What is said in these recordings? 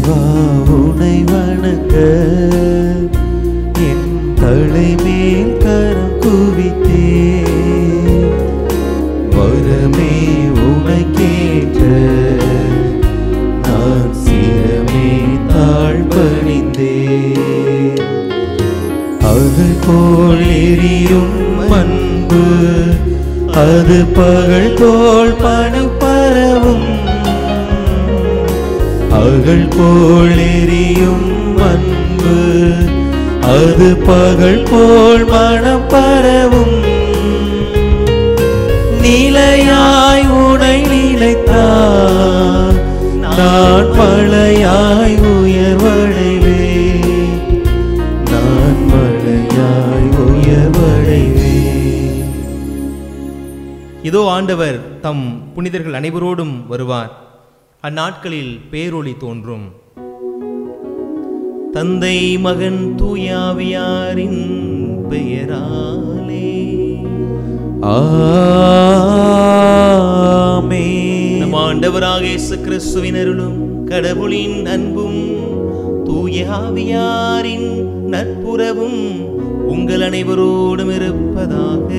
இறைவா உனை வணங்க என் தலைமேல் கரம் குவித்தே வரமே உனை கேட்ட நான் சிரமே தாழ்பணிந்தே அகல் போல் எரியும் அன்பு அது பகல் போல் பணி பரவும் அகல் போல் எரியும் அன்பு அது பகல் போல் மனம் பரவும் நிலையாய் உனை நிலைத்தார் நான் மழையாய் உயர்வடைவே நான் மழையாய் உயர்வடைவே இதோ ஆண்டவர் தம் புனிதர்கள் அனைவரோடும் வருவார் அந்நாட்களில் பேரொளி தோன்றும் தந்தை மகன் தூயாவியாரின் பெயராலே ஆமென். நம் ஆண்டவராக இயேசு கிறிஸ்துவின் அருளும் கடவுளின் அன்பும் தூயாவியாரின் நட்புறவும் உங்கள் அனைவரோடும் இருப்பதாக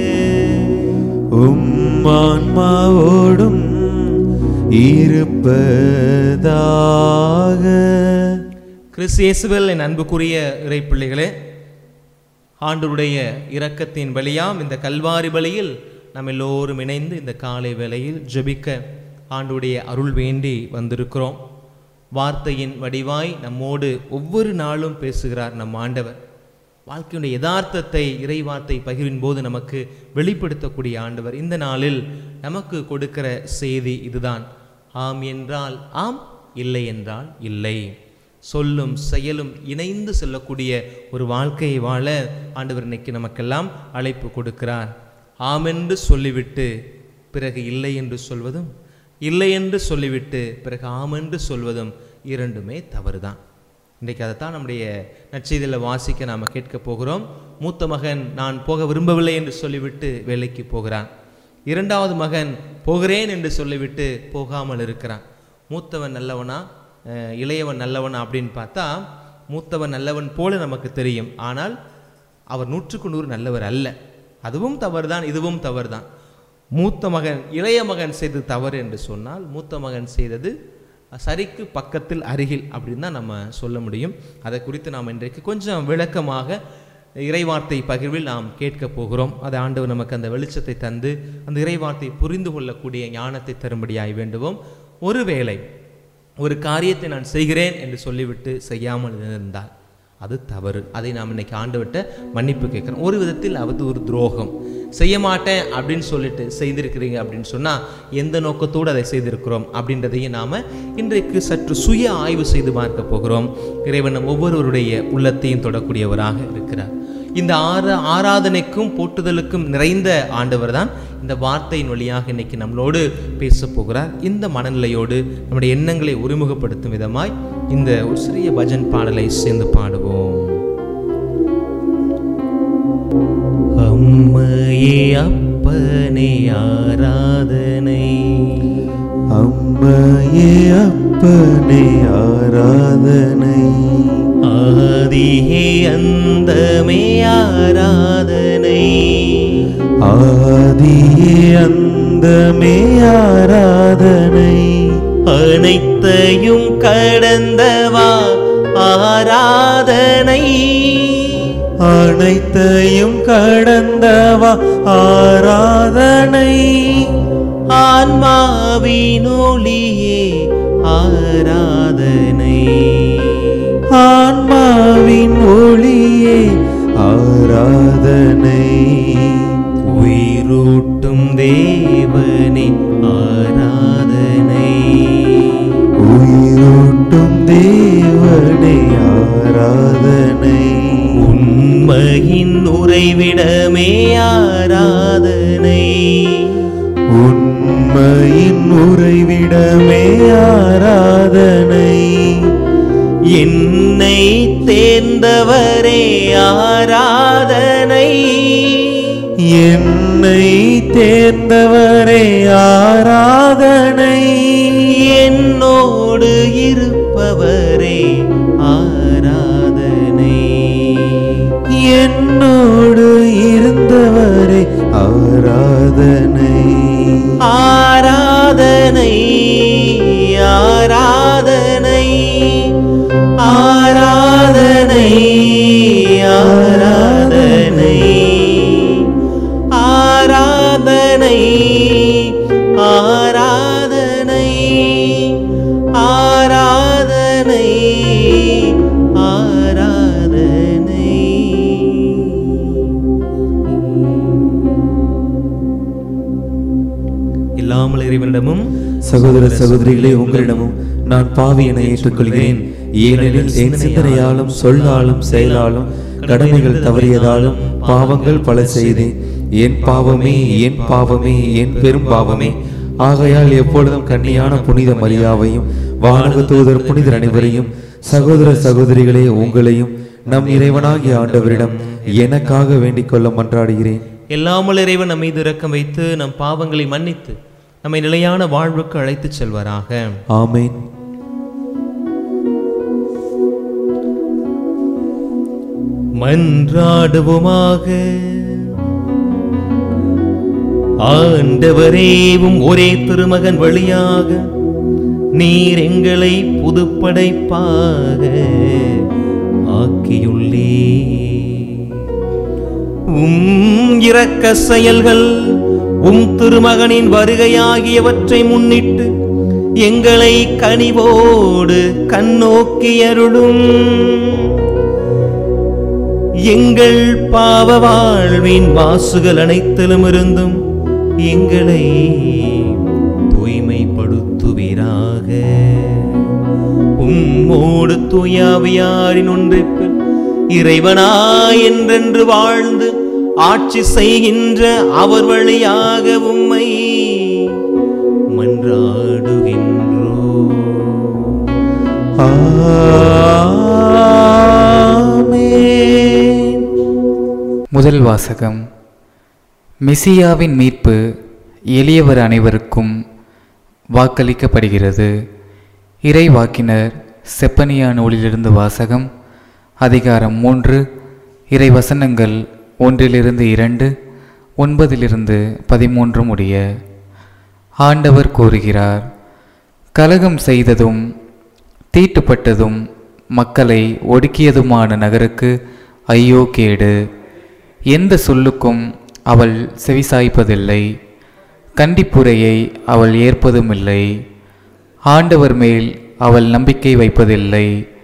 உம் ஆன்மாவோடும் இருப்பதாக கிறிஸ்து இயேசுவில் என் அன்புக்குரிய இறை பிள்ளைகளே ஆண்டவருடைய இரக்கத்தின் வழியாம் இந்த கல்வாரி பலியில் நாம் எல்லோரும் இணைந்து இந்த காலை வேளையில் ஜெபிக்க ஆண்டவருடைய அருள் வேண்டி வந்திருக்கிறோம் வார்த்தையின் வடிவாய் நம்மோடு ஒவ்வொரு நாளும் பேசுகிறார் நம் ஆண்டவர் வாழ்க்கையுடைய யதார்த்தத்தை இறை வார்த்தை பகிர்வின் போது நமக்கு வெளிப்படுத்தக்கூடிய ஆண்டவர் இந்த நாளில் நமக்கு கொடுக்கிற செய்தி இதுதான் ஆம் என்றால் ஆம் இல்லை என்றால் இல்லை சொல்லும் செயலும் இணைந்து செல்லக்கூடிய ஒரு வாழ்க்கையை வாழ ஆண்டவர் இன்னைக்கு நமக்கெல்லாம் அழைப்பு கொடுக்கிறார் ஆமென்று சொல்லிவிட்டு பிறகு இல்லை என்று சொல்வதும் இல்லை என்று சொல்லிவிட்டு பிறகு ஆமென்று சொல்வதும் இரண்டுமே தவறுதான் இன்றைக்கு அதைத்தான் நம்முடைய நற்செய்தியில் வாசிக்க நாம் கேட்க போகிறோம் மூத்த மகன் நான் போக விரும்பவில்லை என்று சொல்லிவிட்டு வேலைக்கு போகிறான் இரண்டாவது மகன் போகிறேன் என்று சொல்லிவிட்டு போகாமல் இருக்கிறான் மூத்தவன் நல்லவனா அஹ், இளையவன் நல்லவனா அப்படின்னு பார்த்தா மூத்தவன் நல்லவன் போல நமக்கு தெரியும் ஆனால் அவர் நூற்றுக்கு நூறு நல்லவர் அல்ல அதுவும் தவறுதான் இதுவும் தவறுதான் மூத்த மகன் இளைய மகன் செய்தது தவறு என்று சொன்னால் மூத்த மகன் செய்தது சரிக்கு பக்கத்தில் அருகில் அப்படின்னு தான் நம்ம சொல்ல முடியும் அதை குறித்து நாம் இன்றைக்கு கொஞ்சம் விளக்கமாக இறைவார்த்தை பகிர்வில் நாம் கேட்க போகிறோம் அதை ஆண்டவர் நமக்கு அந்த வெளிச்சத்தை தந்து அந்த இறைவார்த்தை புரிந்து கொள்ளக்கூடிய ஞானத்தை தரும்படியாய் வேண்டுவோம் ஒருவேளை ஒரு காரியத்தை நான் செய்கிறேன் என்று சொல்லிவிட்டு செய்யாமல் இருந்தால் அது தவறு அதை நாம் இன்னைக்கு ஆண்டுவிட்ட மன்னிப்பு கேட்குறோம் ஒரு விதத்தில் அது ஒரு துரோகம் செய்ய மாட்டேன் அப்படின்னு சொல்லிட்டு செய்திருக்கிறீங்க அப்படின்னு சொன்னால் எந்த நோக்கத்தோடு அதை செய்திருக்கிறோம் அப்படின்றதையும் நாம் இன்றைக்கு சற்று சுய ஆய்வு செய்து பார்க்க போகிறோம் இறைவன் நம் ஒவ்வொருவருடைய உள்ளத்தையும் தொடக்கூடியவராக இருக்கிறார் இந்த ஆர ஆராதனைக்கும் போட்டுதலுக்கும் நிறைந்த ஆண்டவர் தான் இந்த வார்த்தையின் வழியாக இன்னைக்கு நம்மளோடு பேச போகிறார் இந்த மனநிலையோடு நம்முடைய எண்ணங்களை ஒருமுகப்படுத்தும் விதமாய் இந்த ஒரு சிறிய பஜன் பாடலை சேர்ந்து பாடுவோம் அம்மையே அப்பனே ஆராதனை அம்மையே அப்பனே ஆராதனை ஆதியே அந்தமே ஆராதனை ஆதியே அந்தமே ஆராதனை அனைத்தையும் கடந்தவா ஆராதனை அனைத்தையும் கடந்தவா ஆராதனை ஆன்மாவின் ஒளியே ஆராதனை ஆன்மாவின் ஒளியே ஆராதனை உயிரூட்டும் தேவனே ஆராதனை உயிரோட்டும் தேவனே ஆராதனை உண்மையின் உறைவிடமே ஆராதனை உண்மையின் உறைவிடமே ஆராதனை என்னை தேர்ந்தவரே ஆராதனை என்னை தேர்ந்தவரே ஆராதனை என்னோடு இருப்பவரே ஆராதனை ஆராதனை ஆராதனை ஆராதனை ஆராதனை ஆராதனை ஆராதனை இல்லாமல் இறைவனிடமும் சகோதர சகோதரிகளே உங்களிடமும் நான் பாவி என ஏற்றுக்கொள்கிறேன் ஏனெனில் என் சிந்தனையாலும் சொல்லாலும் செயலாலும் கடமைகள் தவறியதாலும் பாவங்கள் பல செய்தேன் என் பாவமே என் பாவமே என் பெரும் பாவமே ஆகையால் எப்பொழுதும் கன்னியான புனித மரியாவையும் வானக தூதர் புனிதர் அனைவரையும் சகோதர சகோதரிகளே உங்களையும் நம் இறைவனாகிய ஆண்டவரிடம் எனக்காக வேண்டிக் கொள்ள மன்றாடுகிறேன் எல்லாமல் இறைவன் நம் மீது இரக்கம் வைத்து நம் பாவங்களை மன்னித்து நம்மை நிலையான வாழ்வுக்கு அழைத்துச் செல்வாராக ஆமென் மன்றாடுவோமாக ஆண்டவரேவும் ஒரே திருமகன் வழியாக நீர் எங்களை புதுப்படைப்பாக ஆக்கியுள்ளே உம் இரக்க செயல்கள் உம் திருமகனின் வருகையாகியவற்றை முன்னிட்டு எங்களை கனிவோடு கண்ணோக்கியருளும் எங்கள் பாவ வாழ்வின் மாசுகள் அனைத்திலும் இருந்தும் எங்களை தூய்மைப்படுத்துவீராக உம்மோடு தூயாவியாரின் ஒன்றிப்பில் இறைவனாய் என்றென்று வாழ்ந்து ஆட்சி செய்கின்ற அவர் வழியாக உம்மை மன்றாடுகின்றோ ஆமென் முதல் வாசகம் மெசியாவின் மீட்பு எளியவர் அனைவருக்கும் வாக்களிக்கப்படுகிறது இறை வாக்கினர் செப்பனியா நூலிலிருந்து வாசகம் அதிகாரம் மூன்று இறை வசனங்கள் ஒன்றிலிருந்து இரண்டு ஒன்பதிலிருந்து பதிமூன்று முடிய ஆண்டவர் கூறுகிறார் கலகம் செய்ததும் தீட்டுப்பட்டதும் மக்களை ஒடுக்கியதுமான நகருக்கு ஐயோ கேடு எந்த சொல்லுக்கும் அவள் செவிசாய்ப்பதில்லை கண்டிப்புரையை அவள் ஏற்பதுமில்லை ஆண்டவர் மேல் அவள் நம்பிக்கை வைப்பதில்லை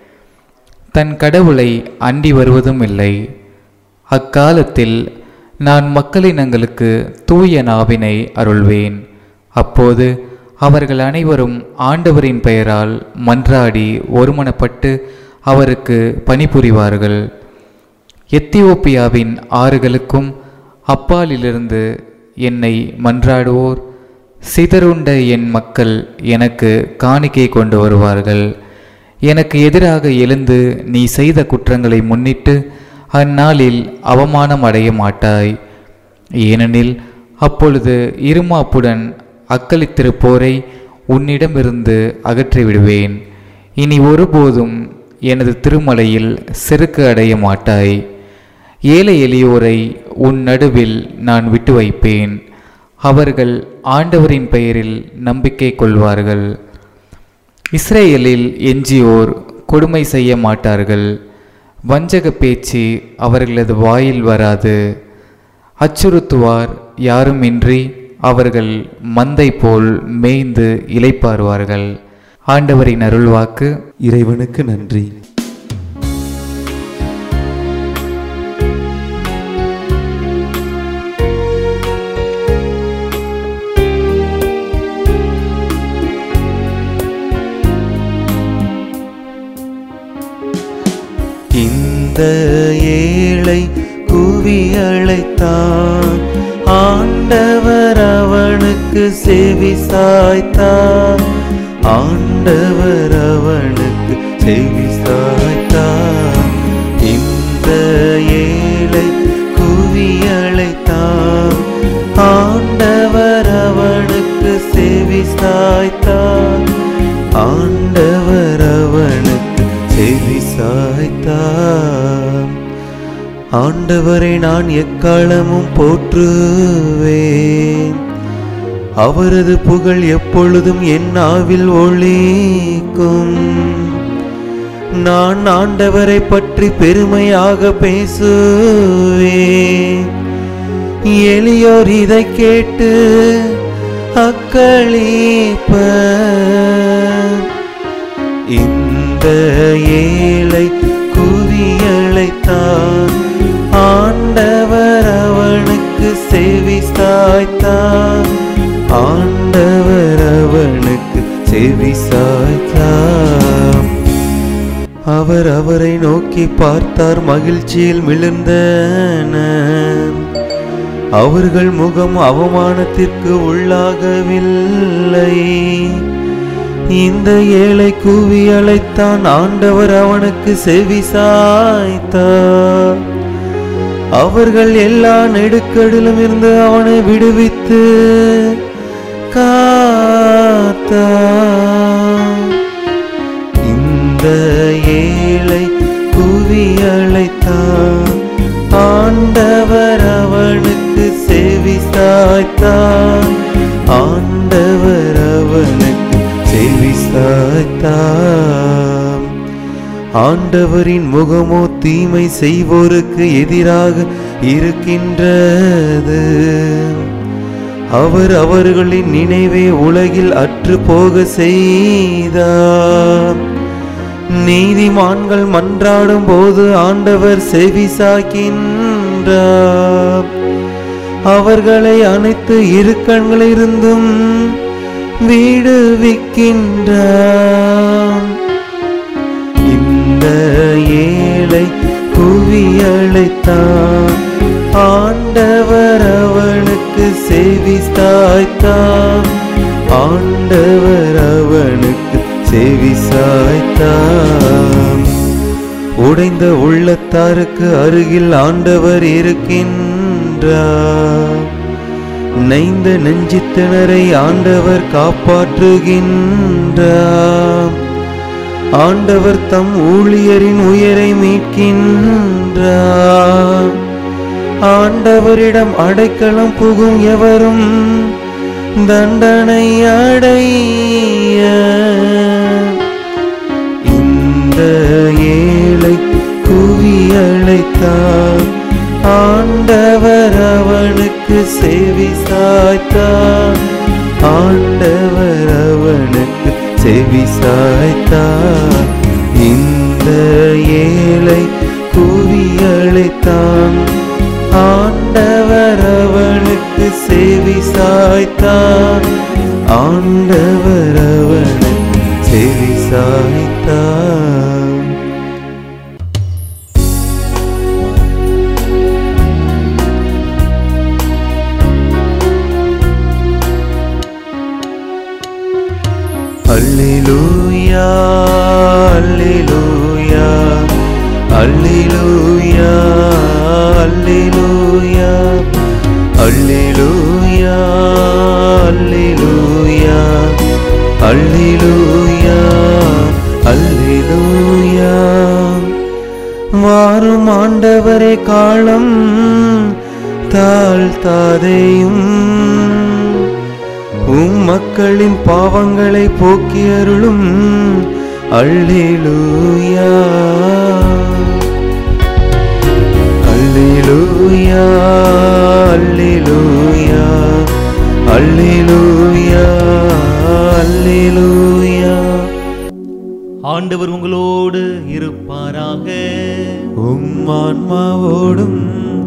தன் கடவுளை அண்டி வருவதும் இல்லை அக்காலத்தில் நான் மக்களினங்களுக்கு தூய நாவினை அருள்வேன் அப்போது அவர்கள் அனைவரும் ஆண்டவரின் பெயரால் மன்றாடி ஒருமனப்பட்டு அவருக்கு பணிபுரிவார்கள் எத்தியோப்பியாவின் ஆறுகளுக்கும் அப்பாலிலிருந்து என்னை மன்றாடுவோர் சிதறுண்ட என் மக்கள் எனக்கு காணிக்கை கொண்டு வருவார்கள் எனக்கு எதிராக எழுந்து நீ செய்த குற்றங்களை முன்னிட்டு அந்நாளில் அவமானம் அடைய மாட்டாய் ஏனெனில் அப்பொழுது இருமாப்புடன் அக்களித்திருப்போரை உன்னிடமிருந்து அகற்றிவிடுவேன் இனி ஒருபோதும் எனது திருமலையில் செருக்கு அடைய மாட்டாய் ஏழை எளியோரை உன் நடுவில் நான் விட்டு வைப்பேன் அவர்கள் ஆண்டவரின் பெயரில் நம்பிக்கை கொள்வார்கள் இஸ்ரேலில் எஞ்சியோர் கொடுமை செய்ய மாட்டார்கள் வஞ்சக பேச்சு அவர்களது வாயில் வராது அச்சுறுத்துவார் யாருமின்றி அவர்கள் மந்தை போல் மேய்ந்து இளைப்பாறுவார்கள் ஆண்டவரின் அருள்வாக்கு இறைவனுக்கு நன்றி இந்த ஏழை குவி அழைத்தான் ஆண்டவர் அவனுக்கு செவி சாய்த்தார் ஆண்டவர் அவனுக்கு செவி சாய்த்தார் இந்த ஏழை குவி அழைத்தான் ஆண்டவர் அவனுக்கு செவி சாய்த்தார் ஆண்டவர் அவனுக்கு செவி சாய்த்தார் ஆண்டவரை நான் எக்காலமும் போற்றுவேன் அவரது புகழ் எப்பொழுதும் என் நாவில் ஒலிக்கும் நான் ஆண்டவரை பற்றி பெருமையாக பேசுவேன் எளியோர் இதை கேட்டு அக்களிப்ப இந்த ஏழை குவியழைத்தான் ஆண்டவர் அவனுக்கு செவி சாய்த்தான் ஆண்டவர் அவனுக்கு செவி சாய்த்தான் அவர் அவரை நோக்கி பார்த்தார் மகிழ்ச்சியில் மிளிர்ந்தனர் அவர்கள் முகம் அவமானத்திற்கு உள்ளாகவில்லை இந்த ஏழை கூவி அழைத்தான் ஆண்டவர் அவனுக்கு செவி சாய்த்தார் அவர்கள் எல்லா நெடுக்கடிலும் இருந்து அவனை விடுவித்து காத்தார் இந்த ஏழை கூவி அழைத்தான் ஆண்டவர் அவனுக்கு செவி சாய்த்தான் ஆண்டவர் அவனுக்கு செவி சாய்த்தான் ஆண்டவரின் முகமோ தீமை செய்வோருக்கு எதிராக இருக்கின்றது அவர் அவர்களின் நினைவை உலகில் அற்று போக செய்தார் நீதிமான்கள் மன்றாடும் போது ஆண்டவர் செவிசாக்கின்றார் அவர்களை அனைத்து இறுக்கண்களிலிருந்தும் விடுவிக்கின்றார் இந்த ஏழை குவி அழைத்தான் ஆண்டவர் அவனுக்கு செவி சாய்த்தான் ஆண்டவர் அவனுக்கு செவி சாய்த்தான் உடைந்த உள்ளத்தாருக்கு அருகில் ஆண்டவர் இருக்கின்றார் நைந்த நெஞ்சித்தினரை ஆண்டவர் காப்பாற்றுகின்றார் ஆண்டவர் தம் ஊழியரின் உயிரை மீட்கின்றார் ஆண்டவரிடம் அடைக்கலம் புகும் எவரும் தண்டனை அடைய இந்த ஏழை குவி அழைத்தார் ஆண்டவர் அவனுக்கு செவி சாய்த்தார் ஆண்டவர் அவனுக்கு செவி சாய்த்தார் இந்த ஏழை குவி அழைத்தான் ஆண்டவர் அவனுக்கு செவி சாய்த்தார் ஆண்டவர் அவனுக்கு செவி சாய்த்தார் அல்லேலூயா அல்லேலூயா அல்லேலூயா அல்லேலூயா அல்லேலூயா அல்லேலூயா அல்லேலூயா அல்லேலூயா வாரும் ஆண்டவரே காலம் தாழ்த்தாதையும் உம் மக்களின் பாவங்களை போக்கி அருளும் அல்லேலூயா அல்லேலூயா அல்லேலூயா அல்லேலூயா அல்லேலூயா ஆண்டவர் உங்களோடு இருப்பாராக உம் ஆன்மாவோடும்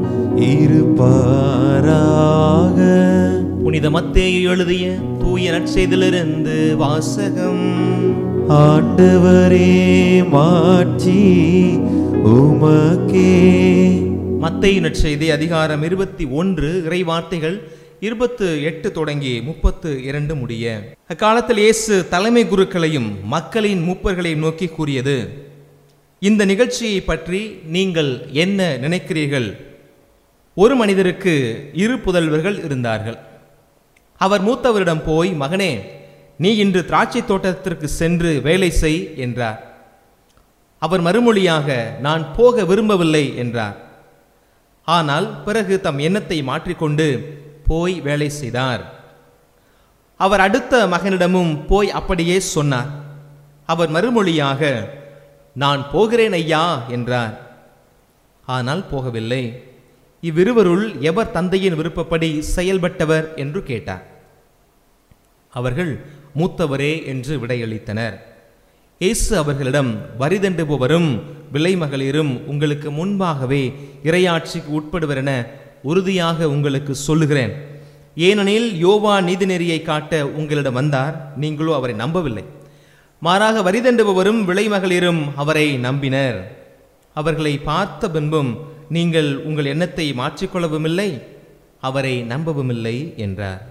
இருப்பாராக புனித மத்தேயு எழுதிய தூய நற்செய்திலிருந்து வாசகம் ஆண்டவரே மாட்சி உமக்கே மத்தேயு நற்செய்தி அதிகாரம் இருபத்தி ஒன்று இறை வார்த்தைகள் இருபத்து எட்டு தொடங்கி முப்பத்து இரண்டு முடிய அக்காலத்தில் இயேசு தலைமை குருக்களையும் மக்களின் மூப்பர்களையும் நோக்கி கூறியது இந்த நிகழ்ச்சியை பற்றி நீங்கள் என்ன நினைக்கிறீர்கள் ஒரு மனிதருக்கு இரு புதல்வர்கள் இருந்தார்கள் அவர் மூத்தவரிடம் போய் மகனே நீ இன்று திராட்சை தோட்டத்திற்கு சென்று வேலை செய் என்றார் அவர் மறுமொழியாக நான் போக விரும்பவில்லை என்றார் ஆனால் பிறகு தம் எண்ணத்தை மாற்றிக்கொண்டு போய் வேலை செய்தார் அவர் அடுத்த மகனிடமும் போய் அப்படியே சொன்னார் அவர் மறுமொழியாக நான் போகிறேன் ஐயா என்றார் ஆனால் போகவில்லை இவ்விருவருள் எவர் தந்தையின் விருப்பப்படி செயல்பட்டவர் என்று கேட்டார் அவர்கள் மூத்தவரே என்று விடையளித்தனர் இயேசு அவர்களிடம் வரிதண்டுபவரும் விலை மகளிரும் உங்களுக்கு முன்பாகவே இரையாட்சிக்கு உட்படுவர் என உறுதியாக உங்களுக்கு சொல்லுகிறேன் ஏனெனில் யோவா நீதிநெறியை காட்ட உங்களிடம் வந்தார் நீங்களோ அவரை நம்பவில்லை மாறாக வரிதண்டுபவரும் விலை மகளிரும் அவரை நம்பினர் அவர்களை பார்த்த பின்பும் நீங்கள் உங்கள் எண்ணத்தை மாற்றிக்கொள்ளவும் இல்லை அவரை நம்பவும் இல்லை என்றார்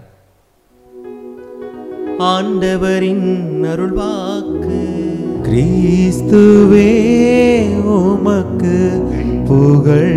ஆண்டவரின் அருள்வாக்கு கிறிஸ்துவே உமக்கு புகழ்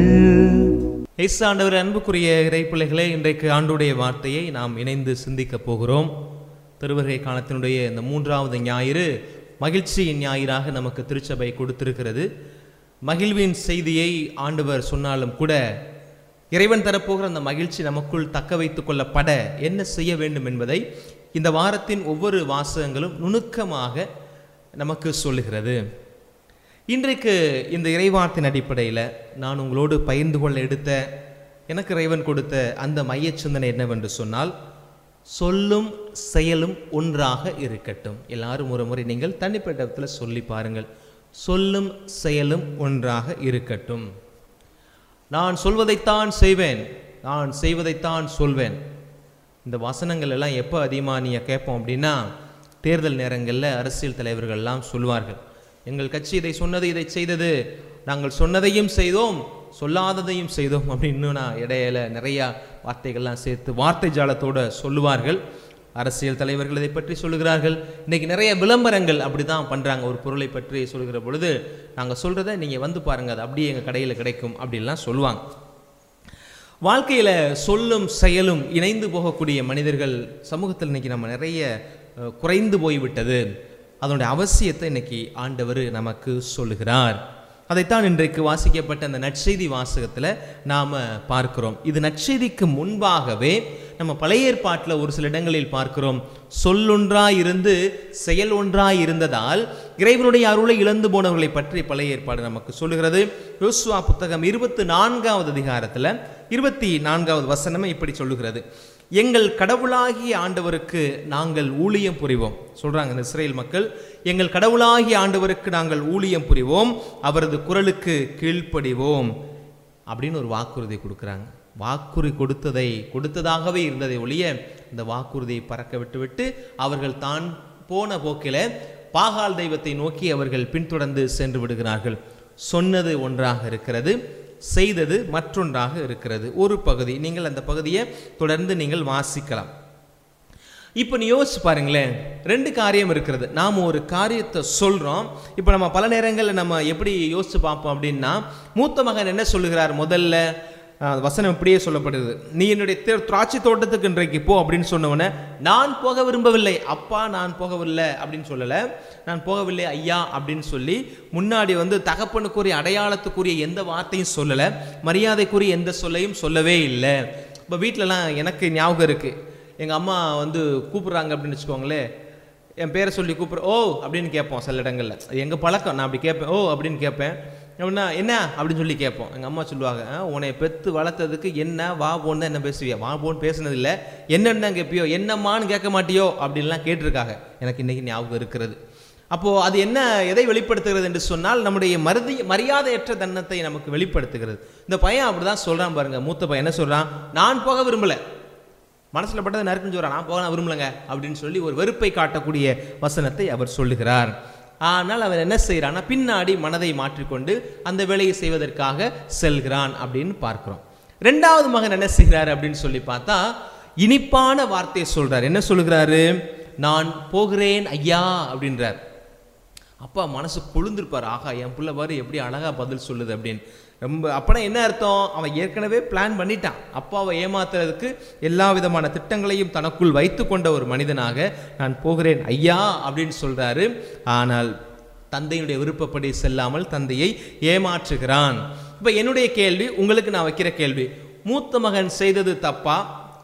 இயேசு ஆண்டவர் அன்புக்குரிய இறைப்பிள்ளைகளே இன்றைக்கு ஆண்டுடைய வார்த்தையை நாம் இணைந்து சிந்திக்கப் போகிறோம் திருவருகை காலத்தினுடைய இந்த மூன்றாவது ஞாயிறு மகிழ்ச்சியின் ஞாயிறாக நமக்கு திருச்சபை கொடுத்திருக்கிறது மகிழ்வின் செய்தியை ஆண்டவர் சொன்னாலும் கூட இறைவன் தரப்போகிற அந்த மகிழ்ச்சி நமக்குள் தக்க வைத்துக் கொள்ளப்பட என்ன செய்ய வேண்டும் என்பதை இந்த வாரத்தின் ஒவ்வொரு வாசகங்களும் நுணுக்கமாக நமக்கு சொல்லுகிறது இன்றைக்கு இந்த இறைவார்த்தின் அடிப்படையில் நான் உங்களோடு பகிர்ந்து கொள்ள எடுத்த எனக்கு இறைவன் கொடுத்த அந்த மையச் சிந்தனை என்னவென்று சொன்னால் சொல்லும் செயலும் ஒன்றாக இருக்கட்டும் எல்லாரும் ஒரு முறை நீங்கள் தனிப்பட்ட இடத்துல சொல்லி பாருங்கள் சொல்லும் செயலும் ஒன்றாக இருக்கட்டும் நான் சொல்வதைத்தான் செய்வேன் நான் செய்வதைத்தான் சொல்வேன் இந்த வசனங்கள் எல்லாம் எப்போ அதிகமாக நீங்கள் கேட்போம் அப்படின்னா தேர்தல் நேரங்களில் அரசியல் தலைவர்கள்லாம் சொல்வார்கள் எங்கள் கட்சி இதை சொன்னது இதை செய்தது நாங்கள் சொன்னதையும் செய்தோம் சொல்லாததையும் செய்தோம் அப்படின்னு நான் இடையில நிறையா வார்த்தைகள்லாம் சேர்த்து வார்த்தை ஜாலத்தோட சொல்லுவார்கள் அரசியல் தலைவர்கள் இதை பற்றி சொல்லுகிறார்கள் இன்னைக்கு நிறைய விளம்பரங்கள் அப்படி தான் பண்ணுறாங்க ஒரு பொருளை பற்றி சொல்கிற பொழுது நாங்கள் சொல்கிறத நீங்கள் வந்து பாருங்கள் அது அப்படியே எங்கள் கடையில் கிடைக்கும் அப்படின்லாம் சொல்லுவாங்க வாழ்க்கையில் சொல்லும் செயலும் இணைந்து போகக்கூடிய மனிதர்கள் சமூகத்தில் இன்னைக்கு நம்ம நிறைய அஹ், குறைந்து போய்விட்டது அதனுடைய அவசியத்தை இன்னைக்கு ஆண்டவர் நமக்கு சொல்லுகிறார் அதைத்தான் இன்றைக்கு வாசிக்கப்பட்ட அந்த நற்செய்தி வாசகத்தில் நாம் பார்க்கிறோம் இது நற்செய்திக்கு முன்பாகவே நம்ம பழைய ஏற்பாட்டில் ஒரு சில இடங்களில் பார்க்கிறோம் சொல்லொன்றாய் இருந்து செயல் ஒன்றாய் இருந்ததால் இறைவனுடைய அருளை இழந்து போனவர்களை பற்றி பழைய ஏற்பாடு நமக்கு சொல்லுகிறது யோசுவா புத்தகம் இருபத்தி நான்காவது அதிகாரத்தில் இருபத்தி நான்காவது வசனமே இப்படி சொல்லுகிறது எங்கள் கடவுளாகிய ஆண்டவருக்கு நாங்கள் ஊழியம் புரிவோம் சொல்றாங்க இந்த இஸ்ரேல் மக்கள் எங்கள் கடவுளாகிய ஆண்டவருக்கு நாங்கள் ஊழியம் புரிவோம் அவரது குரலுக்கு கீழ்ப்படிவோம் அப்படின்னு ஒரு வாக்குறுதி கொடுக்குறாங்க வாக்குறுதி கொடுத்ததை கொடுத்ததாகவே இருந்ததை ஒழிய இந்த வாக்குறுதியை பறக்க விட்டுவிட்டு அவர்கள் தான் போன போக்கில பாகால் தெய்வத்தை நோக்கி அவர்கள் பின்தொடர்ந்து சென்று விடுகிறார்கள் சொன்னது ஒன்றாக இருக்கிறது செய்தது மற்றொன்றாக இருக்கிறது ஒரு பகுதி நீங்கள் அந்த பகுதியை தொடர்ந்து நீங்கள் வாசிக்கலாம் இப்போ நீ யோசிச்சு பாருங்களேன் ரெண்டு காரியம் இருக்கிறது நாம் ஒரு காரியத்தை சொல்கிறோம் இப்போ நம்ம பல நேரங்களில் நம்ம எப்படி யோசிச்சு பார்ப்போம் அப்படின்னா மூத்த மகன் என்ன சொல்லுகிறார் முதல்ல அஹ், வசனம் இப்படியே சொல்லப்படுது நீ என்னுடைய தே- திராட்சை தோட்டத்துக்கு இன்றைக்கு போ அப்படின்னு சொன்னவொடனே நான் போக விரும்பவில்லை அப்பா நான் போகவில்லை அப்படின்னு சொல்லலை நான் போகவில்லை ஐயா அப்படின்னு சொல்லி முன்னாடி வந்து தகப்பனுக்குரிய அடையாளத்துக்குரிய எந்த வார்த்தையும் சொல்லலை மரியாதைக்குரிய எந்த சொல்லையும் சொல்லவே இல்லை இப்போ வீட்டிலலாம் எனக்கு ஞாபகம் இருக்குது எங்கள் அம்மா வந்து கூப்பிட்றாங்க அப்படின்னு வச்சுக்கோங்களேன் என் பேரை சொல்லி கூப்பிட்ற ஓ அப்படின்னு கேட்போம் சில இடங்களில் அது எங்கள் பழக்கம் நான் அப்படி கேட்பேன் ஓ அப்படின்னு கேட்பேன் அப்படின்னா என்ன அப்படின்னு சொல்லி கேட்போம் எங்கள் அம்மா சொல்லுவாங்க "ஆ, உன்னை பெத்து வளர்த்ததுக்கு என்ன வா போன்னு என்ன பேசுவியா வா போன்னு பேசுனது இல்லை என்னென்ன கேட்பியோ என்னம்மான்னு கேட்க மாட்டியோ அப்படின்லாம் கேட்டிருக்காங்க எனக்கு இன்னைக்கு ஞாபகம் இருக்கிறது அப்போது அது என்ன எதை வெளிப்படுத்துகிறது என்று சொன்னால் நம்முடைய மருதி மரியாதையற்ற தன்னத்தை நமக்கு வெளிப்படுத்துகிறது இந்த பையன் அப்படி தான் சொல்கிறான் பாருங்க மூத்த பையன் என்ன சொல்கிறான் நான் போக விரும்பலை மனசில் பட்டதை நறுக்குன்னு சொல்கிறான் நான் போக நான் விரும்பலைங்க அப்படின்னு சொல்லி ஒரு வெறுப்பை காட்டக்கூடிய வசனத்தை அவர் சொல்லுகிறார் ஆனால் அவர் என்ன செய்கிறான்னா பின்னாடி மனதை மாற்றிக்கொண்டு அந்த வேலையை செய்வதற்காக செல்கிறான் அப்படின்னு பார்க்கிறோம் ரெண்டாவது மகன் என்ன செய்கிறார் அப்படின்னு சொல்லி பார்த்தா இனிப்பான வார்த்தையை சொல்றார் என்ன சொல்லுகிறாரு நான் போகிறேன் ஐயா அப்படின்றார் அப்பா மனசு கொழுந்திருப்பார் ஆகா என் பிள்ளை பாரு எப்படி அழகா பதில் சொல்லுது அப்படின்னு ரொம்ப அப்பனா என்ன அர்த்தம் அவன் ஏற்கனவே பிளான் பண்ணிட்டான் அப்பாவை ஏமாத்துறதுக்கு எல்லா விதமான திட்டங்களையும் தனக்குள் வைத்து கொண்ட ஒரு மனிதனாக நான் போகிறேன் ஐயா அப்படின்னு சொல்றாரு ஆனால் தந்தையுடைய விருப்பப்படி செல்லாமல் தந்தையை ஏமாற்றுகிறான் இப்போ என்னுடைய கேள்வி உங்களுக்கு நான் வைக்கிற கேள்வி மூத்த மகன் செய்தது தப்பா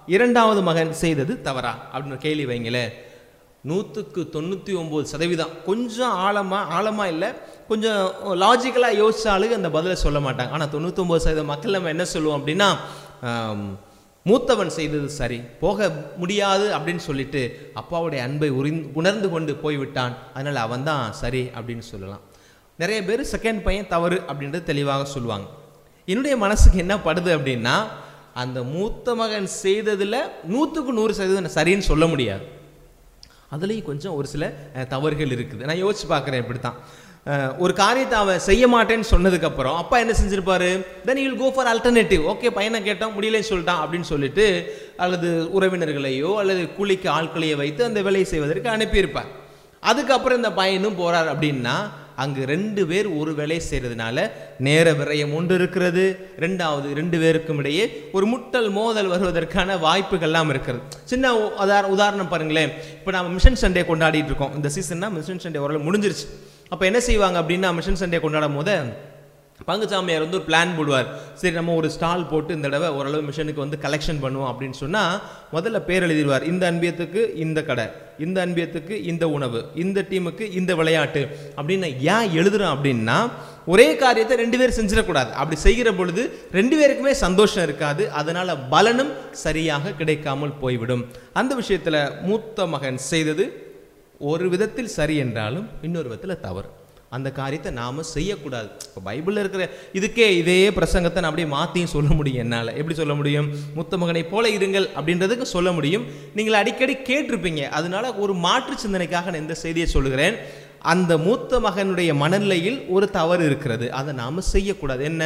இரண்டாவது மகன் செய்தது தவறா அப்படின்னு ஒரு கேள்வி வைங்களேன் நூற்றுக்கு தொண்ணூற்றி ஒம்பது சதவீதம் கொஞ்சம் ஆழமாக ஆழமாக இல்லை கொஞ்சம் லாஜிக்கலாக யோசிச்சாலும் அந்த பதிலை சொல்ல மாட்டாங்க ஆனால் தொண்ணூத்தொம்பது சதவீதம் மக்கள் நம்ம என்ன சொல்லுவோம் அப்படின்னா ஆம், மூத்தவன் செய்தது சரி போக முடியாது அப்படின்னு சொல்லிட்டு அப்பாவுடைய அன்பை உரிந் உணர்ந்து கொண்டு போய்விட்டான் அதனால் அவன் தான் சரி அப்படின்னு சொல்லலாம் நிறைய பேர் செகண்ட் பையன் தவறு அப்படின்றது தெளிவாக சொல்லுவாங்க என்னுடைய மனசுக்கு என்ன படுது அப்படின்னா அந்த மூத்த மகன் செய்ததில் நூற்றுக்கு நூறு சதவீதம் சரின்னு சொல்ல முடியாது அதுலேயும் கொஞ்சம் ஒரு சில அஹ், தவறுகள் இருக்குது நான் யோசிச்சு பார்க்குறேன் இப்படி தான் ஒரு காரியத்தை அவன் செய்ய மாட்டேன்னு சொன்னதுக்கப்புறம் அப்பா என்ன செஞ்சிருப்பாரு then you'll go for alternative okay பையனை கேட்டோம் முடியலன்னு சொல்லிட்டான் அப்படின்னு சொல்லிட்டு அல்லது உறவினர்களையோ அல்லது கூலிக்கு ஆட்களையோ வைத்து அந்த வேலையை செய்வதற்கு அனுப்பியிருப்பார் அதுக்கப்புறம் இந்த பையனும் போறார் அப்படின்னா அங்கு ரெண்டு பேர் ஒரு வேலையை செய்கிறதுனால நேர விரயம் ஒன்று இருக்கிறது ரெண்டாவது ரெண்டு பேருக்கும் இடையே ஒரு முட்டல் மோதல் வருவதற்கான வாய்ப்புகள்லாம் இருக்கிறது சின்ன உ- உதார உதாரணம் பாருங்களேன் இப்போ நம்ம மிஷன் சண்டே கொண்டாடிட்டு இருக்கோம் இந்த சீசன்னா மிஷன் சண்டே ஓரளவு முடிஞ்சிருச்சு அப்போ என்ன செய்வாங்க அப்படின்னா மிஷன் சண்டே கொண்டாடும் போது பங்குச்சாமியார் வந்து ஒரு பிளான் போடுவார் சரி நம்ம ஒரு ஸ்டால் போட்டு இந்த தடவை ஓரளவு மிஷனுக்கு வந்து கலெக்ஷன் பண்ணுவோம் அப்படின்னு சொன்னால் முதல்ல பேர் எழுதிடுவார் இந்த அன்பியத்துக்கு இந்த கடை இந்த அன்பியத்துக்கு இந்த உணவு இந்த டீமுக்கு இந்த விளையாட்டு அப்படின்னு ஏன் எழுதுறோம் அப்படின்னா ஒரே காரியத்தை ரெண்டு பேர் செஞ்சிடக்கூடாது அப்படி செய்கிற பொழுது ரெண்டு பேருக்குமே சந்தோஷம் இருக்காது அதனால பலனும் சரியாக கிடைக்காமல் போய்விடும் அந்த விஷயத்தில் மூத்த மகன் செய்தது ஒரு விதத்தில் சரி என்றாலும் இன்னொரு விதத்தில் தவறு அந்த காரியத்தை நாம செய்யக்கூடாது இப்போ பைபிளில் இருக்கிற இதுக்கே இதே பிரசங்கத்தை நான் அப்படியே மாற்றியும் சொல்ல முடியும் என்னால் எப்படி சொல்ல முடியும் முத்த மகனை போல இருங்கள் அப்படின்றதுக்கு சொல்ல முடியும் நீங்கள் அடிக்கடி கேட்டிருப்பீங்க அதனால ஒரு மாற்று சிந்தனைக்காக நான் இந்த செய்தியை சொல்லுகிறேன் அந்த மூத்த மகனுடைய மனநிலையில் ஒரு தவறு இருக்கிறது அதை நாம செய்யக்கூடாது என்ன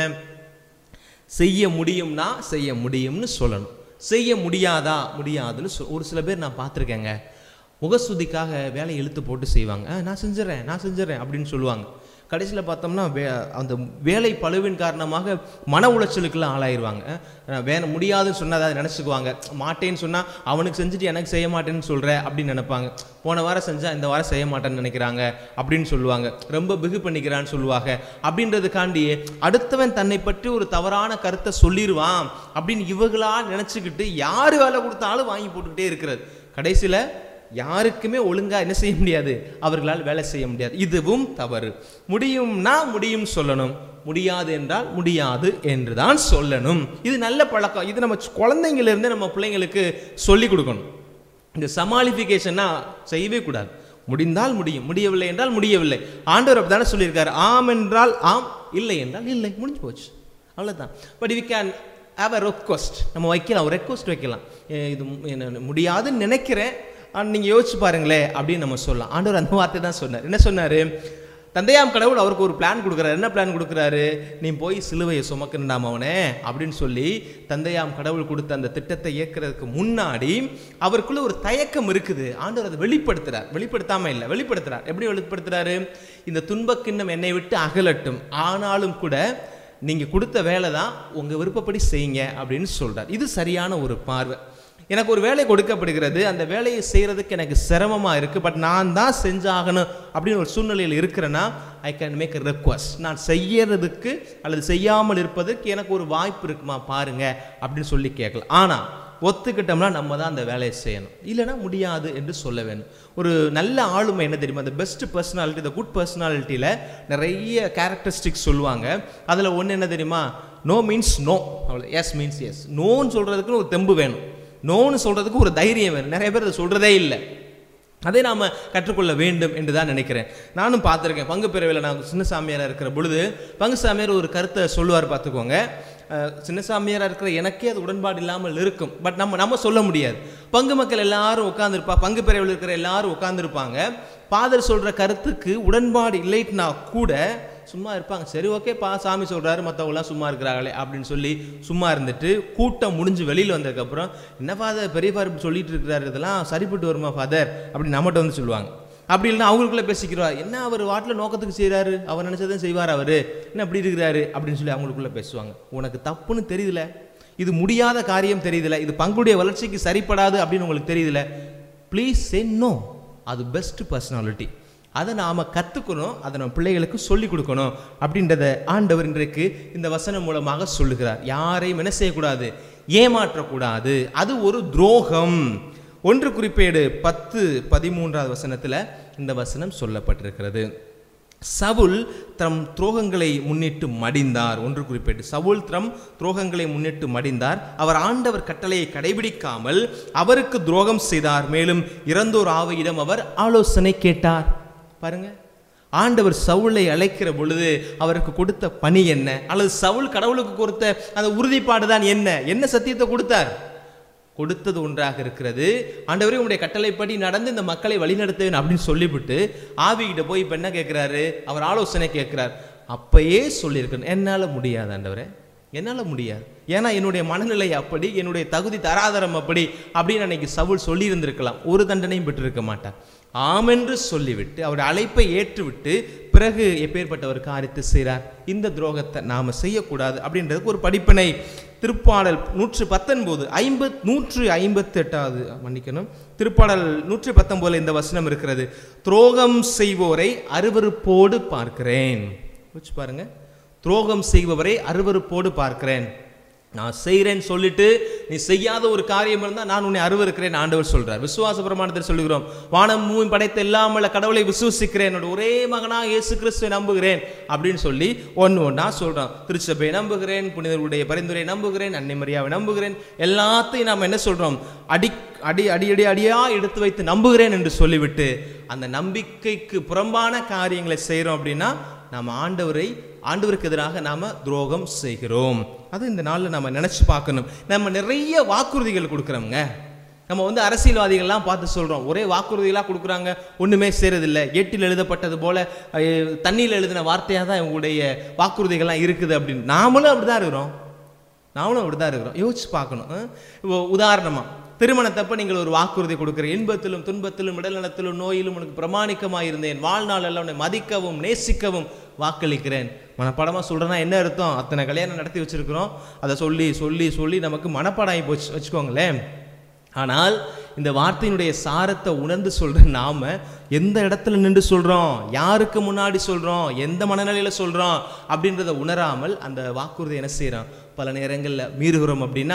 செய்ய முடியும்னா செய்ய முடியும்னு சொல்லணும் செய்ய முடியாதா முடியாதுன்னு சொல் ஒரு சில பேர் நான் பார்த்துருக்கேங்க முகஸ்துதிக்காக வேலையை இழுத்து போட்டு செய்வாங்க "ஆ, நான் செஞ்சிடறேன் நான் செஞ்சிடறேன் அப்படின்னு சொல்லுவாங்க கடைசியில் பார்த்தோம்னா வே அந்த வேலை பழுவின் காரணமாக மன உளைச்சலுக்கெல்லாம் ஆளாயிருவாங்க அஹ் வேற முடியாதுன்னு சொன்னால் அதை நினச்சிக்குவாங்க மாட்டேன்னு சொன்னால் அவனுக்கு செஞ்சுட்டு எனக்கு செய்ய மாட்டேன்னு சொல்கிற அப்படின்னு நினைப்பாங்க போன வாரம் செஞ்சால் இந்த வாரம் செய்ய மாட்டேன்னு நினைக்கிறாங்க அப்படின்னு சொல்லுவாங்க ரொம்ப பிகு பண்ணிக்கிறான்னு சொல்லுவாங்க அப்படின்றதுக்காண்டி அடுத்தவன் தன்னை பற்றி ஒரு தவறான கருத்தை சொல்லிடுவான் அப்படின்னு இவங்களா நினச்சிக்கிட்டு யார் வேலை கொடுத்தாலும் வாங்கி போட்டுக்கிட்டே இருக்கிறது கடைசியில் யாருக்குமே ஒழுங்கா என்ன செய்ய முடியாது அவர்களால் வேலை செய்ய முடியாது இதுவும் தவறு முடியும்னா முடியும் சொல்லணும் முடியாது என்றால் முடியாது என்று தான் சொல்லணும் இது நல்ல பழக்கம் இது நம்ம குழந்தைங்கள்ல இருந்தே நம்ம பிள்ளைங்களுக்கு சொல்லி கொடுக்கணும் இந்த சமாளிஃபிகேஷன்னா செய்யவே கூடாது முடிந்தால் முடியும் முடியவில்லை என்றால் முடியவில்லை ஆண்டவர் அப்படி தானே சொல்லியிருக்காரு ஆம் என்றால் ஆம் இல்லை என்றால் இல்லை முடிஞ்சு போச்சு அவ்வளவுதான் but we can have a request நம்ம வைக்கலாம் ஒரு ரெக்வஸ்ட் வைக்கலாம் எ, இது மு- என்ன முடியாதுன்னு நினைக்கிறேன் ஆனால் நீங்கள் யோசிச்சு பாருங்களேன் அப்படின்னு நம்ம சொல்லலாம் ஆண்டவர் அந்த வார்த்தை தான் சொன்னார் என்ன சொன்னார் தந்தையாம் கடவுள் அவருக்கு ஒரு பிளான் கொடுக்குறாரு என்ன பிளான் கொடுக்குறாரு நீ போய் சிலுவையை சுமக்கண்டாம் அவனே அப்படின்னு சொல்லி தந்தையாம் கடவுள் கொடுத்த அந்த திட்டத்தை இயக்குறதுக்கு முன்னாடி அவருக்குள்ள ஒரு தயக்கம் இருக்குது ஆண்டவர் அதை வெளிப்படுத்துறார் வெளிப்படுத்தாம இல்லை வெளிப்படுத்துறார் எப்படி வெளிப்படுத்துறாரு இந்த துன்பக்கிண்ணம் என்னை விட்டு அகலட்டும் ஆனாலும் கூட நீங்க கொடுத்த வேலை தான் உங்க விருப்பப்படி செய்யுங்க அப்படின்னு சொல்றார் இது சரியான ஒரு பார்வை எனக்கு ஒரு வேலை கொடுக்கப்படுகிறது அந்த வேலையை செய்கிறதுக்கு எனக்கு சிரமமாக இருக்குது பட் நான் தான் செஞ்சாகணும் அப்படின்னு ஒரு சூழ்நிலையில் இருக்கிறேன்னா I can make a request நான் செய்யறதுக்கு அல்லது செய்யாமல் இருப்பதற்கு எனக்கு ஒரு வாய்ப்பு இருக்குமா பாருங்க அப்படின்னு சொல்லி கேட்கலாம் ஆனால் ஒத்துக்கிட்டோம்னா நம்ம தான் அந்த வேலையை செய்யணும் இல்லைன்னா முடியாது என்று சொல்ல வேணும் ஒரு நல்ல ஆளுமை என்ன தெரியுமா அந்த பெஸ்ட் பர்சனாலிட்டி இந்த குட் பர்சனாலிட்டியில் நிறைய கேரக்டரிஸ்டிக்ஸ் சொல்லுவாங்க அதில் ஒன்று என்ன தெரியுமா நோ மீன்ஸ் நோ அவ்வளோ எஸ் மீன்ஸ் எஸ் நோன்னு சொல்கிறதுக்குன்னு ஒரு தெம்பு வேணும் நோன்னு சொல்கிறதுக்கு ஒரு தைரியம் வேணும் நிறைய பேர் அதை சொல்கிறதே இல்லை அதை நாம் கற்றுக்கொள்ள வேண்டும் என்று தான் நினைக்கிறேன் நானும் பார்த்துருக்கேன் பங்கு பிரிவில் நான் சின்ன சாமியாராக இருக்கிற பொழுது பங்கு சாமியார் ஒரு கருத்தை சொல்லுவார் பார்த்துக்கோங்க அஹ், சின்ன சாமியாராக இருக்கிற எனக்கே அது உடன்பாடு இல்லாமல் இருக்கும் பட் நம்ம நம்ம சொல்ல முடியாது பங்கு மக்கள் எல்லாரும் உட்காந்துருப்பா பங்கு பிரிவில் இருக்கிற எல்லாரும் உட்காந்துருப்பாங்க பாதர் சொல்கிற கருத்துக்கு உடன்பாடு இல்லைன்னா கூட சும்மா இருப்பாங்க சரி ஓகே பா சாமி சொல்கிறாரு மற்றவங்களாம் சும்மா இருக்கிறாங்களே அப்படின்னு சொல்லி சும்மா இருந்துட்டு கூட்டம் முடிஞ்சு வெளியில் வந்ததுக்கப்புறம் என்ன ஃபாதர் பெரிய ஃபாதர் இப்படி சொல்லிட்டு இருக்கிறாரு இதெல்லாம் சரிப்பட்டு வருமா ஃபாதர் அப்படின்னு நம்மகிட்ட வந்து சொல்லுவாங்க அப்படி இல்லைன்னா அவங்களுக்குள்ள பேசிக்கிறார் என்ன அவர் வாட்டில் நோக்கத்துக்கு செய்கிறாரு அவர் நினச்சதான் செய்வார் அவர் என்ன அப்படி இருக்கிறாரு அப்படின்னு சொல்லி அவங்களுக்குள்ள பேசுவாங்க உனக்கு தப்புன்னு தெரியுதுல இது முடியாத காரியம் தெரியுதுல இது பங்குடைய வளர்ச்சிக்கு சரிப்படாது அப்படின்னு உங்களுக்கு தெரியுதுல ப்ளீஸ் சே நோ அது பெஸ்ட் பர்சனாலிட்டி அதை நாம் கற்றுக்கணும் அதை நம்ம பிள்ளைகளுக்கு சொல்லிக் கொடுக்கணும் அப்படின்றத ஆண்டவர் இன்றைக்கு இந்த வசனம் மூலமாக சொல்லுகிறார் யாரையும் என்ன செய்யக்கூடாது ஏமாற்றக்கூடாது அது ஒரு துரோகம் ஒன்று குறிப்பேடு பத்து பதிமூன்றாவது வசனத்தில் இந்த வசனம் சொல்லப்பட்டிருக்கிறது சவுல் தம் துரோகங்களை முன்னிட்டு மடிந்தார் ஒன்று குறிப்பிட்டு சவுல் தம் துரோகங்களை முன்னிட்டு மடிந்தார் அவர் ஆண்டவர் கட்டளையை கடைபிடிக்காமல் அவருக்கு துரோகம் செய்தார் மேலும் இறந்தோர் ஆவையிடம் அவர் ஆலோசனை கேட்டார் பாருங்க ஆண்டவர் சவுலை அழைக்கிற பொழுது அவருக்கு கொடுத்த பணி என்ன அல்லது சவுல் கடவுளுக்கு கொடுத்த அந்த உறுதிப்பாடு தான் என்ன என்ன சத்தியத்தை கொடுத்தார் கொடுத்தது ஒன்றாக இருக்கிறது ஆண்டவரே உங்களுடைய கட்டளைப்படி நடந்து இந்த மக்களை வழிநடத்துவேன் அப்படின்னு சொல்லிவிட்டு ஆவிகிட்ட போய் இப்போ என்ன கேட்குறாரு அவர் ஆலோசனை கேட்குறார் அப்பயே சொல்லியிருக்கணும் என்னால் முடியாது ஆண்டவரே என்னால் முடியாது ஏன்னா என்னுடைய மனநிலை அப்படி என்னுடைய தகுதி தராதரம் அப்படி அப்படின்னு அன்னைக்கு சவுல் சொல்லியிருந்திருக்கலாம் ஒரு தண்டனையும் பெற்றிருக்க மாட்டார் ஆமென்று சொல்லிவிட்டு அவர் அழைப்பை ஏற்றுவிட்டு பிறகு எப்பேற்பட்ட ஒரு காரியத்தை செய்கிறார் இந்த துரோகத்தை நாம் செய்யக்கூடாது அப்படின்றதுக்கு ஒரு படிப்பினை திருப்பாடல் நூற்று பத்தொன்பது ஐம்பத் நூற்று ஐம்பத்தி எட்டாவது மன்னிக்கணும் திருப்பாடல் நூற்று பத்தொன்பதுல இந்த வசனம் இருக்கிறது துரோகம் செய்வோரை அருவருப்போடு பார்க்கிறேன் வச்சு பாருங்க துரோகம் செய்பவரை அருவருப்போடு பார்க்கிறேன் நான் செய்கிறேன்னு சொல்லிட்டு நீ செய்யாத ஒரு காரியம் இருந்தால் நான் உன்னை அருவருக்கிறேன் ஆண்டவர் சொல்றார் விசுவாச பிரமாணத்தில் சொல்லுகிறோம் வானம் மூவி படைத்த எல்லாமல்ல கடவுளை விசுவசிக்கிறேன் என்னோட ஒரே மகனாக இயேசு கிறிஸ்துவை நம்புகிறேன் அப்படின்னு சொல்லி ஒன்று ஒன்றா சொல்றோம் திருச்சபையை நம்புகிறேன் புனிதருடைய பரிந்துரை நம்புகிறேன் அன்னை மரியாவை நம்புகிறேன் எல்லாத்தையும் நாம் என்ன சொல்றோம் அடி அடி அடி அடி அடியா எடுத்து வைத்து நம்புகிறேன் என்று சொல்லிவிட்டு அந்த நம்பிக்கைக்கு புறம்பான காரியங்களை செய்கிறோம் அப்படின்னா நாம் ஆண்டவரை ஆண்டவருக்கு எதிராக நாம் துரோகம் செய்கிறோம் அது இந்த நாளில் நம்ம நினச்சி பார்க்கணும் நம்ம நிறைய வாக்குறுதிகள் கொடுக்குறோங்க நம்ம வந்து அரசியல்வாதிகள்லாம் பார்த்து சொல்கிறோம் ஒரே வாக்குறுதிகளாக கொடுக்குறாங்க ஒன்றுமே செய்கிறதில்ல ஏட்டில் எழுதப்பட்டது போல அஹ், தண்ணியில் எழுதின வார்த்தையாக தான் இவங்களுடைய வாக்குறுதிகள்லாம் இருக்குது அப்படின்னு நாமளும் அப்படி தான் இருக்கிறோம் நாமளும் அப்படி தான் இருக்கிறோம் யோசிச்சு பார்க்கணும் அஹ். இப்போ உதாரணமாக திருமணத்தப்ப நீங்கள் ஒரு வாக்குறுதி கொடுக்குற இன்பத்திலும் துன்பத்திலும் இடநலத்திலும் நோயிலும் உனக்கு பிரமாணிக்கமாக இருந்தேன் வாழ்நாள் எல்லாம் உன்னை மதிக்கவும் நேசிக்கவும் வாக்களிக்கிறேன் மனப்பாடமாக சொல்கிறேன்னா என்ன அர்த்தம் அத்தனை கல்யாணம் நடத்தி வச்சிருக்கிறோம் அதை சொல்லி சொல்லி சொல்லி நமக்கு மனப்பாடம் ஆகி போச்சு வச்சுக்கோங்களேன் ஆனால் இந்த வார்த்தையினுடைய சாரத்தை உணர்ந்து சொல்ற நாம எந்த இடத்துல நின்று சொல்றோம் யாருக்கு முன்னாடி சொல்றோம் எந்த மனநிலையில சொல்றோம் அப்படின்றத உணராமல் அந்த வாக்குறுதி என்ன செய்றோம் பல நேரங்களில் மீறுகிறோம் அப்படின்னா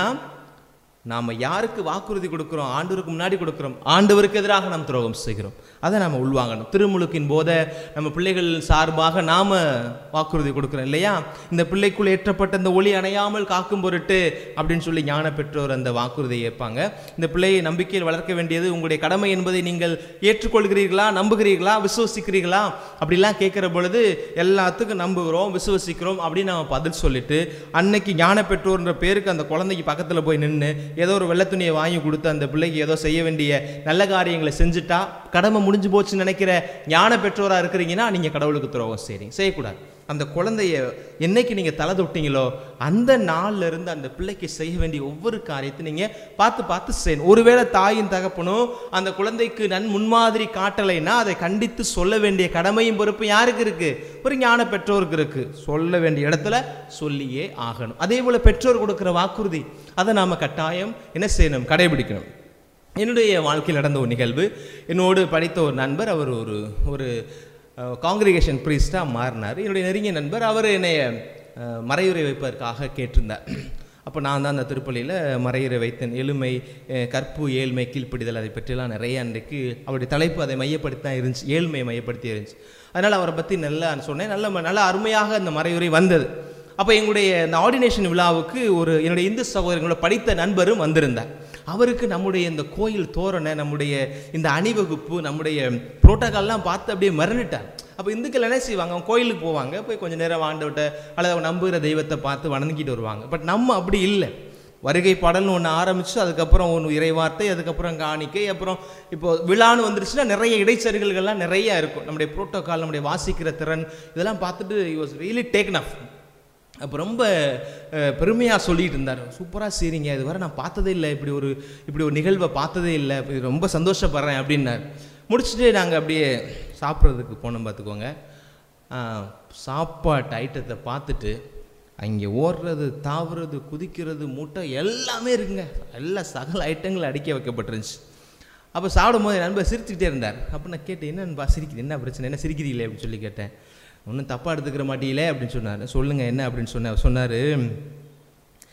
நாம யாருக்கு வாக்குறுதி கொடுக்கிறோம் ஆண்டவருக்கு முன்னாடி கொடுக்கிறோம் ஆண்டவருக்கு எதிராக நாம் துரோகம் செய்கிறோம் அதை நாம உள்வாங்கணும் திருமுழுக்கின் போத நம்ம பிள்ளைகள் சார்பாக நாம வாக்குறுதி கொடுக்கிறோம் இல்லையா இந்த பிள்ளைக்குள் ஏற்றப்பட்ட இந்த ஒளி அணையாமல் காக்கும் பொருட்டு அப்படின்னு சொல்லி ஞான பெற்றோர் அந்த வாக்குறுதியை ஏற்பாங்க இந்த பிள்ளையை நம்பிக்கையில் வளர்க்க வேண்டியது உங்களுடைய கடமை என்பதை நீங்கள் ஏற்றுக்கொள்கிறீர்களா நம்புகிறீர்களா விசுவசிக்கிறீர்களா அப்படிலாம் கேட்குற பொழுது எல்லாத்துக்கும் நம்புகிறோம் விசுவசிக்கிறோம் அப்படின்னு நம்ம பதில் சொல்லிட்டு அன்னைக்கு ஞான பெற்றோர்ன்ற பேருக்கு அந்த குழந்தைக்கு பக்கத்தில் போய் நின்று ஏதோ ஒரு வெள்ளை துணியை வாங்கி கொடுத்து அந்த பிள்ளைக்கு ஏதோ செய்ய வேண்டிய நல்ல காரியங்களை செஞ்சுட்டா கடமை முடிஞ்சு போச்சுன்னு நினைக்கிற ஞான பெற்றோராக இருக்கிறீங்கன்னா நீங்கள் கடவுளுக்கு துரோகம் செய்றீங்க செய்யக்கூடாது அந்த குழந்தைய என்னைக்கு நீங்கள் தலை தொட்டீங்களோ அந்த நாள்ல இருந்து அந்த பிள்ளைக்கு செய்ய வேண்டிய ஒவ்வொரு காரியத்தையும் நீங்கள் பார்த்து பார்த்து செய்யணும் ஒருவேளை தாயின் தகப்பனும் அந்த குழந்தைக்கு நன் முன்மாதிரி காட்டலைன்னா அதை கண்டித்து சொல்ல வேண்டிய கடமையும் பொறுப்பு யாருக்கு இருக்கு ஒரு ஞான பெற்றோருக்கு இருக்கு சொல்ல வேண்டிய இடத்துல சொல்லியே ஆகணும் அதே போல பெற்றோர் கொடுக்குற வாக்குறுதி அதை நாம கட்டாயம் என்ன செய்யணும் கடைபிடிக்கணும் என்னுடைய வாழ்க்கையில் நடந்த ஒரு நிகழ்வு என்னோடு படித்த ஒரு நண்பர் அவர் ஒரு ஒரு காங்கிரிகேஷன் ப்ரீஸ்டாக மாறினார் என்னுடைய நெருங்கிய நண்பர் அவர் என்னைய அஹ், மறையுறை வைப்பதற்காக கேட்டிருந்தார் அப்போ நான் தான் அந்த திருப்பலியில் மறையுறை வைத்தேன் எளிமை அஹ், கற்பு ஏழ்மை கீழ்ப்பிடிதல் அதை பற்றியெல்லாம் நிறைய அன்றைக்கு அவருடைய தலைப்பு அதை மையப்படுத்தி தான் இருந்துச்சு ஏழ்மையை மையப்படுத்தி இருந்துச்சு அதனால் அவரை பற்றி நல்லா சொன்னேன் நல்ல நல்ல அருமையாக அந்த மறையுறை வந்தது அப்போ எங்களுடைய இந்த ஆர்டினேஷன் விழாவுக்கு ஒரு என்னுடைய இந்து சகோதரங்களோட படித்த நண்பரும் வந்திருந்தார் அவருக்கு நம்முடைய இந்த கோயில் தோரணை நம்முடைய இந்த அணிவகுப்பு நம்முடைய புரோட்டோகால்லாம் பார்த்து அப்படியே மறந்துட்டார் அப்போ இந்துக்கள் என்ன செய்வாங்க அவங்க கோயிலுக்கு போவாங்க போய் கொஞ்சம் நேரம் ஆண்டவட்ட அல்லது அவங்க நம்புகிற தெய்வத்தை பார்த்து வணங்கிட்டு வருவாங்க பட் நம்ம அப்படி இல்லை வருகை பாடல்னு ஒன்று ஆரம்பிச்சு அதுக்கப்புறம் ஒன்று இறைவார்த்தை அதுக்கப்புறம் காணிக்கை அப்புறம் இப்போ விழான்னு வந்துருச்சுன்னா நிறைய இடைச்செருகல்கள்லாம் நிறைய இருக்கும் நம்முடைய புரோட்டோகால் நம்முடைய வாசிக்கிற திறன் இதெல்லாம் பார்த்துட்டு I was really taken up அப்போ ரொம்ப பெருமையாக சொல்லிட்டு இருந்தார் சூப்பராக செய்றீங்க இது வரை நான் பார்த்ததே இல்லை இப்படி ஒரு இப்படி ஒரு நிகழ்வை பார்த்ததே இல்லை இப்படி ரொம்ப சந்தோஷப்படுறேன் அப்படின்னார் முடிச்சுட்டு நாங்கள் அப்படியே சாப்பிட்றதுக்கு போனோம் பார்த்துக்கோங்க ஆ, சாப்பாட்டு ஐட்டத்தை பார்த்துட்டு அங்கே ஓடுறது தாவுறது குதிக்கிறது மூட்டை எல்லாமே இருக்குங்க எல்லா சகல ஐட்டங்களும் அடுக்கி வைக்கப்பட்டிருந்துச்சு அப்போ சாப்பிடும்போது என் நண்பர் சிரிச்சுக்கிட்டே இருந்தார் அப்போ நான் கேட்டேன் என்ன நண்பா சிரிக்குது என்ன பிரச்சனை என்ன சிரிக்கிறீங்களே அப்படின்னு சொல்லி கேட்டேன் ஒன்றும் தப்பாக எடுத்துக்கிற மாட்டீங்களே அப்படின்னு சொன்னார் சொல்லுங்கள் என்ன அப்படின்னு சொன்னார் சொன்னார்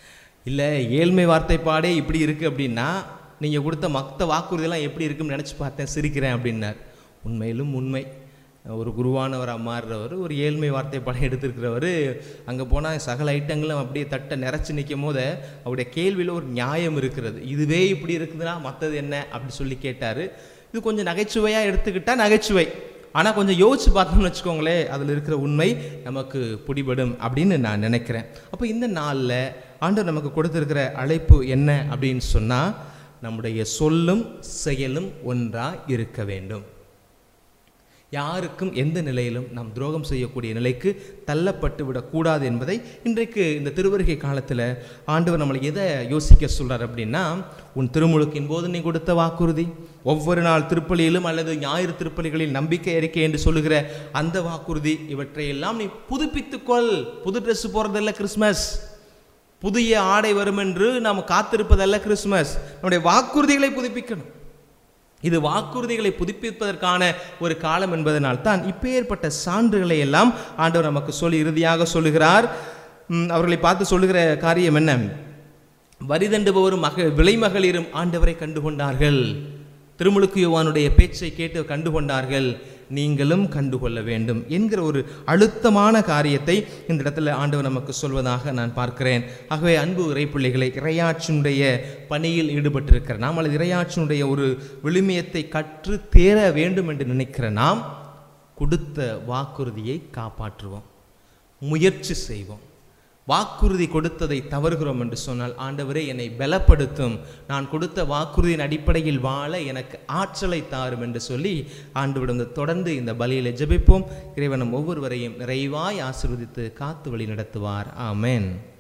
இல்லை ஏழ்மை வார்த்தைப்பாடே இப்படி இருக்குது அப்படின்னா நீங்கள் கொடுத்த மற்ற வாக்குறுதியெல்லாம் எப்படி இருக்குன்னு நினச்சி பார்த்தேன் சிரிக்கிறேன் அப்படின்னார் உண்மையிலும் உண்மை ஒரு குருவானவராக மாறுறவர் ஒரு ஏழ்மை வார்த்தை படம் எடுத்திருக்கிறவர் அங்கே போனால் சகல ஐட்டங்களும் அப்படியே தட்டை நிறச்சி நிற்கும் போது அவருடைய கேள்வியில் ஒரு நியாயம் இருக்கிறது இதுவே இப்படி இருக்குதுன்னா மற்றது என்ன அப்படி சொல்லி கேட்டார் இது கொஞ்சம் நகைச்சுவையாக எடுத்துக்கிட்டால் நகைச்சுவை ஆனால் கொஞ்சம் யோசிச்சு பார்த்தோம்னு வச்சுக்கோங்களேன் அதில் இருக்கிற உண்மை நமக்கு பிடிபடும் அப்படின்னு நான் நினைக்கிறேன் அப்போ இந்த நாளில் ஆண்டவர் நமக்கு கொடுத்துருக்கிற அழைப்பு என்ன அப்படின்னு சொன்னால் நம்முடைய சொல்லும் செயலும் ஒன்றாக இருக்க வேண்டும் யாருக்கும் எந்த நிலையிலும் நாம் துரோகம் செய்யக்கூடிய நிலைக்கு தள்ளப்பட்டு விடக்கூடாது என்பதை இன்றைக்கு இந்த திருவருகை காலத்தில் ஆண்டவர் நம்மளை எதை யோசிக்க சொல்றார் அப்படின்னா உன் திருமுழுக்கின் போது நீ கொடுத்த வாக்குறுதி ஒவ்வொரு நாள் திருப்பலியிலும் அல்லது ஞாயிறு திருப்பலிகளில் நம்பிக்கை அறிக்கை என்று சொல்லுகிற அந்த வாக்குறுதி இவற்றையெல்லாம் நீ புதுப்பித்துக்கொள் புது ட்ரெஸ் போகிறதில்ல கிறிஸ்மஸ் புதிய ஆடை வரும் என்று நாம் காத்திருப்பதல்ல கிறிஸ்மஸ் நம்முடைய வாக்குறுதிகளை புதுப்பிக்கணும் இது வாக்குறுதிகளை புதுப்பிப்பதற்கான ஒரு காலம் என்பதனால் தான் இப்பேற்பட்ட சான்றுகளை எல்லாம் ஆண்டவர் நமக்கு சொல்லி இறுதியாக சொல்லுகிறார் ம், அவர்களை பார்த்து சொல்லுகிற காரியம் என்ன வரிதண்டுபவரும் மக விலைமகளிரும் ஆண்டவரை கண்டுகொண்டார்கள் திருமுழுக்கு யோவானுடைய பேச்சை கேட்டு கண்டுகொண்டார்கள் நீங்களும் கண்டுகொள்ள வேண்டும் என்கிற ஒரு அழுத்தமான காரியத்தை இந்த இடத்துல ஆண்டவர் நமக்கு சொல்வதாக நான் பார்க்கிறேன் ஆகவே அன்பு இறைப்பிள்ளைகளை இறையாற்றினுடைய பணியில் ஈடுபட்டிருக்கிற நாம் அல்லது இறையாற்றினுடைய ஒரு விழுமியத்தை கற்று தேர வேண்டும் என்று நினைக்கிற நாம் கொடுத்த வாக்குறுதியை காப்பாற்றுவோம் முயற்சி செய்வோம் வாக்குறுதி கொடுத்ததை தவறுகிறோம் என்று சொன்னால் ஆண்டவரே என்னை பலப்படுத்தும் நான் கொடுத்த வாக்குறுதியின் அடிப்படையில் வாழ எனக்கு ஆற்றலை தாரும் என்று சொல்லி ஆண்டவிடம் தொடர்ந்து இந்த பலியில ஜெபிப்போம் இறைவனும் ஒவ்வொருவரையும் நிறைவாய் ஆசீர்வதித்து காத்து வழி நடத்துவார் ஆமென்